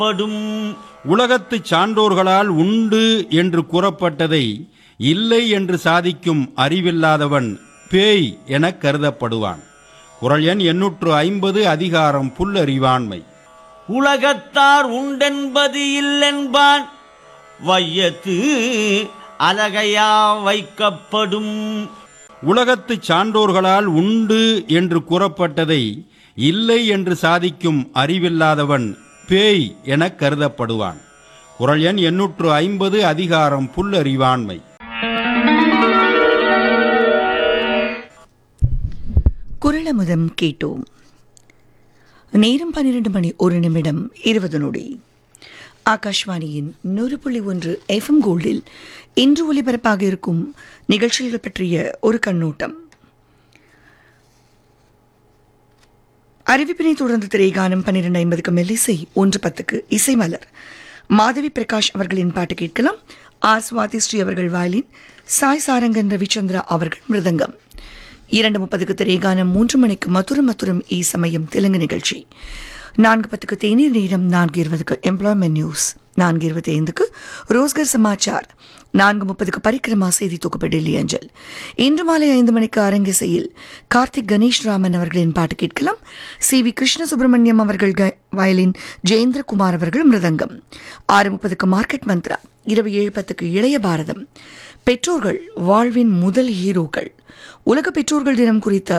படும் உலகத்து சான்றோர்களால் உண்டு என்று கூறப்பட்டதை இல்லை என்று சாதிக்கும் அறிவில்லாதவன் பேய் எனக் கருதப்படுவான் குரல் எண் எண்ணூற்று ஐம்பது அதிகாரம் புல்லறிவாண்மை உலகத்தார் உண்டென்பது இல்லென்பான் வையத்து அலகையா வைக்கப்படும் உலகத்து சான்றோர்களால் உண்டு என்று கூறப்பட்டதை இல்லை என்று சாதிக்கும் அறிவில்லாதவன் பேய் எனக் கருதப்படுவான் குரல் எண் எண்ணூற்று ஐம்பது அதிகாரம் புல்லறிவாண்மை குரலமுதம் கேட்டோம் நேரம் பன்னிரண்டு மணி ஒரு நிமிடம் இருபது நொடி ஆகாஷ்வாணியின் நூறு புள்ளி ஒன்று எஃப்எம் கோல்டில் இன்று ஒலிபரப்பாக இருக்கும் நிகழ்ச்சிகள் பற்றிய ஒரு கண்ணோட்டம் அறிவிப்பினை தொடர்ந்து திரைகானம் பன்னிரண்டு ஐம்பதுக்கு மெல்லிசை ஒன்று பத்துக்கு இசை மலர் மாதவி பிரகாஷ் அவர்களின் பாட்டு கேட்கலாம் ஆர் சுவாதி ஸ்ரீ அவர்கள் வயலின் சாய் சாரங்கன் ரவிச்சந்திரா அவர்கள் மிருதங்கம் இரண்டு முப்பதுக்கு திரைகானம் மூன்று மணிக்கு மதுரம் மதுரம் ஈ சமயம் தெலுங்கு நிகழ்ச்சி நான்கு பத்துக்கு தேநீர் நேரம் நான்கு இருபதுக்கு எம்ப்ளாய்மெண்ட் நியூஸ் நான்கு இருபத்தி ஐந்துக்கு ரோஸ்கர் சமாச்சார் நான்கு முப்பதுக்கு பரிக்கிரமா செய்தி தொகுப்பு டெல்லி அஞ்சல் இன்று மாலை ஐந்து மணிக்கு அரங்கிசையில் கார்த்திக் கணேஷ் ராமன் அவர்களின் பாட்டு கேட்கலாம் சி வி கிருஷ்ண சுப்பிரமணியம் அவர்கள் க- வயலின் ஜெயேந்திரகுமார் அவர்கள் மிருதங்கம் ஆறு முப்பதுக்கு மார்க்கெட் மந்த்ரா இரவு ஏழு பத்துக்கு இளைய பாரதம் பெற்றோர்கள் வாழ்வின் முதல் ஹீரோக்கள் உலக பெற்றோர்கள் தினம் குறித்த